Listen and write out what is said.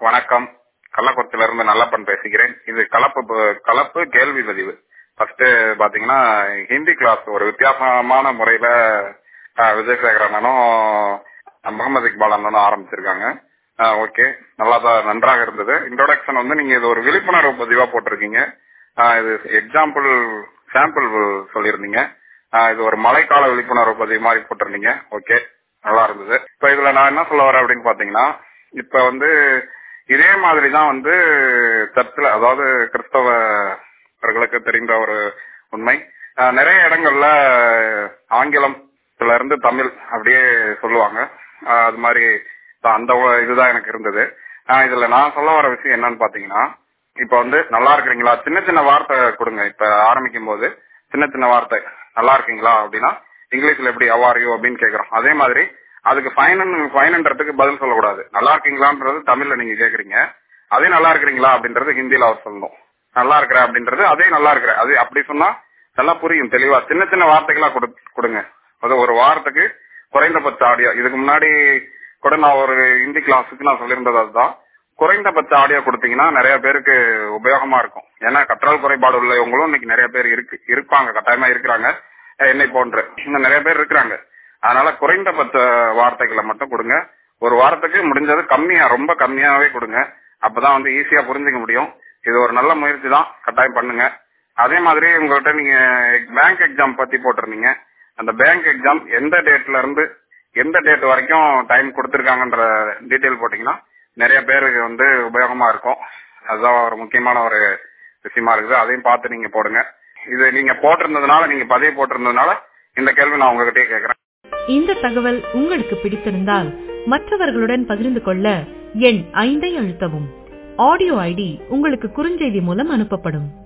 வணக்கம் கள்ளக்குறிச்சியில இருந்து நல்லப்பன் பேசுகிறேன் இது கலப்பு ப- கலப்பு கேள்வி பதிவு ஃபர்ஸ்ட் பாத்தீங்கன்னா ஹிந்தி கிளாஸ் ஒரு வித்தியாசமான முறையில அஹ், விஜயசேகர் அண்ணனும் அஹ், முகமது இக்பால் அண்ணனும் ஆரம்பிச்சிருக்காங்க ஓகே நல்லா தான் நன்றாக இருந்தது இன்ட்ரோடக்ஷன் வந்து நீங்க இது ஒரு விழிப்புணர்வு பதிவா போட்டிருக்கீங்க அஹ், இது எக்ஸாம்பிள் சாம்பிள் சொல்லியிருந்தீங்க அஹ், இது ஒரு மழைக்கால விழிப்புணர்வு பதிவு மாதிரி போட்டிருந்தீங்க ஓகே நல்லா இருந்தது இப்ப இதுல நான் என்ன சொல்ல வரேன் அப்படின்னு பாத்தீங்கன்னா இப்ப வந்து இதே மாதிரி தான் வந்து சர்ச்சில் அதாவது கிறிஸ்தவர்களுக்கு தெரிந்த ஒரு உண்மை அஹ், நிறைய இடங்கள்ல ஆங்கிலத்துல இருந்து தமிழ் அப்படியே சொல்லுவாங்க அஹ், அது மாதிரி தான் அந்த ஒ- இதுதான் எனக்கு இருந்தது அஹ், இதுல நான் சொல்ல வர விஷயம் என்னன்னு பாத்தீங்கன்னா இப்ப வந்து நல்லா இருக்கிறீங்களா சின்ன சின்ன வார்த்தை கொடுங்க இப்ப ஆரம்பிக்கும் போது சின்ன சின்ன வார்த்தை நல்லா இருக்கீங்களா அப்படின்னா இங்கிலீஷ்ல எப்படி அவாரியோ அப்படின்னு கேக்குறோம் அதே மாதிரி அதுக்கு ஃபைன் ஃபைன்ன்றதுக்கு பதில் சொல்லக்கூடாது நல்லா இருக்கீங்களான்றது தமிழ்ல நீங்க கேக்குறீங்க அதே நல்லா இருக்கிறீங்களா அப்படின்றது ஹிந்தில அவர் சொல்லணும் நல்லா இருக்கிற அப்படின்றது அதே நல்லா இருக்கிற அது அப்படி சொன்னா நல்லா புரியும் தெளிவா சின்ன சின்ன வார்த்தைகளா கொடு- கொடுங்க அது ஒரு வாரத்துக்கு குறைந்தபட்ச ஆடியோ இதுக்கு முன்னாடி கூட நான் ஒரு ஹிந்தி கிளாஸுக்கு நான் சொல்லியிருந்தது அதுதான் குறைந்தபட்ச ஆடியோ கொடுத்தீங்கன்னா நிறைய பேருக்கு உபயோகமா இருக்கும் ஏன்னா கற்றல் குறைபாடு உள்ளவங்களும் இன்னைக்கு நிறைய பேர் இருக்கு இருப்பாங்க கட்டாயமா இருக்கிறாங்க அஹ் என்னை போன்று இன்னும் நிறைய பேர் இருக்கிறாங்க அதனால குறைந்தபட்ச வார்த்தைகளை மட்டும் கொடுங்க ஒரு வாரத்துக்கு முடிஞ்சது கம்மியா ரொம்ப கம்மியாவே கொடுங்க அப்பதான் வந்து ஈஸியா புரிஞ்சுக்க முடியும் இது ஒரு நல்ல முயற்சி தான் கட்டாயம் பண்ணுங்க அதே மாதிரி உங்கள்கிட்ட நீங்க பேங்க் எக்ஸாம் பத்தி போட்டிருந்தீங்க அந்த பேங்க் எக்ஸாம் எந்த டேட்ல இருந்து எந்த டேட் வரைக்கும் டைம் கொடுத்திருக்காங்கன்ற டீட்டெயில் போட்டீங்கன்னா நிறைய பேருக்கு வந்து உபயோகமா இருக்கும் அதுதான் ஒரு முக்கியமான ஒரு விஷயமா இருக்குது அதையும் பார்த்து நீங்க போடுங்க இது நீங்க போட்டிருந்ததுனால நீங்க பதிவு போட்டிருந்ததுனால இந்த கேள்வி நான் உங்ககிட்டயே கேக்குறேன் இந்த தகவல் உங்களுக்கு பிடித்திருந்தால் மற்றவர்களுடன் பகிர்ந்து கொள்ள எண் ஐந்தை அழுத்தவும் ஆடியோ ஐடி உங்களுக்கு குறுஞ்செய்தி மூலம் அனுப்பப்படும்